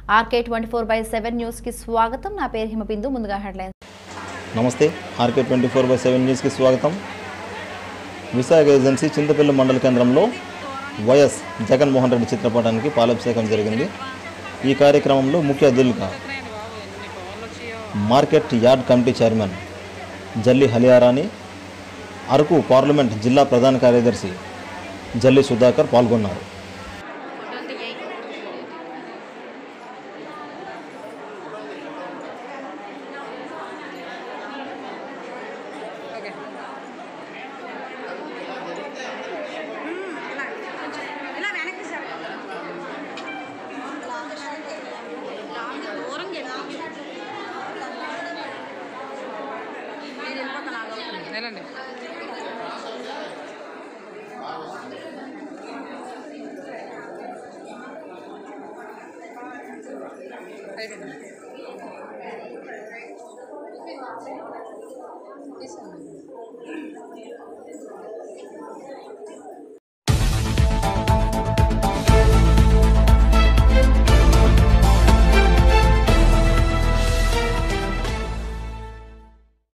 RK twenty four by seven న్యూస్కి స్వాగతం నా పేరు హిమబిందు ముందుగా హెడ్లైన్స్ నమస్తే RK twenty four by seven న్యూస్కి స్వాగతం విశాఖ ఏజెన్సీ చింతపల్లి మండల కేంద్రంలో వైఎస్ జగన్మోహన్ రెడ్డి చిత్రపటానికి పాలాభిషేకం జరిగింది ఈ కార్యక్రమంలో ముఖ్య అతిథులుగా మార్కెట్ యార్డ్ కమిటీ చైర్మన్ జల్లి హలియారాని అరకు పార్లమెంట్ జిల్లా ప్రధాన కార్యదర్శి జల్లి సుధాకర్ పాల్గొన్నారు ఇలా వెనక్కి సార్ దూరం వెళ్ళండి అయిపోయింది తీసుకోండి